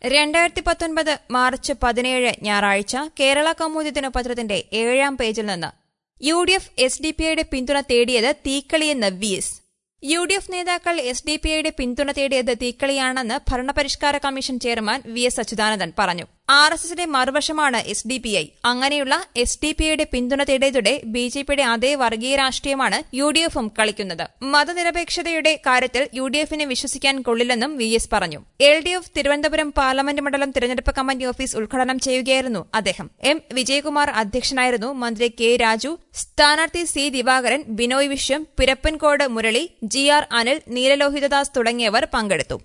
രണ്ടായിരത്തി പത്തൊൻപത് മാർച്ച് പതിനേഴ് ഞായറാഴ്ച കേരള കൗമുദി ദിനപത്രത്തിന്റെ ഏഴാം പേജിൽ നിന്ന് U D F S D P ഐയുടെ പിന്തുണ തേടിയത് തീക്കളിയെന്ന് V S U D F നേതാക്കൾ എസ് ഡി പി ഐയുടെ പിന്തുണ തേടിയത് തീക്കളിയാണെന്ന് ഭരണപരിഷ്കാര commission chairman V S Achuthanandan പറഞ്ഞു ആർ എസ് എസിന്റെ മറുവശമാണ് എസ് ഡി പി ഐ അങ്ങനെയുള്ള എസ് ഡി പി ഐയുടെ പിന്തുണ തേടിയതോടെ ബി ജെ പിയുടെ അതേ വർഗീയ രാഷ്ട്രീയമാണ് യു ഡി എഫും കളിക്കുന്നത് മതനിരപേക്ഷതയുടെ കാര്യത്തിൽ യു ഡി എഫിനെ വിശ്വസിക്കാൻ കൊള്ളില്ലെന്നും വി എസ് പറഞ്ഞു L D F Thiruvananthapuram parliament മണ്ഡലം തിരഞ്ഞെടുപ്പ് കമ്മിറ്റി ഓഫീസ് ഉദ്ഘാടനം ചെയ്യുകയായിരുന്നു അദ്ദേഹം എം വിജയകുമാർ അധ്യക്ഷനായിരുന്നു മന്ത്രി കെ രാജു സ്ഥാനാർത്ഥി C Divakaran Binoy Viswam Pirappancode Murali G R Anil Neelalohithadas തുടങ്ങിയവർ പങ്കെടുത്തു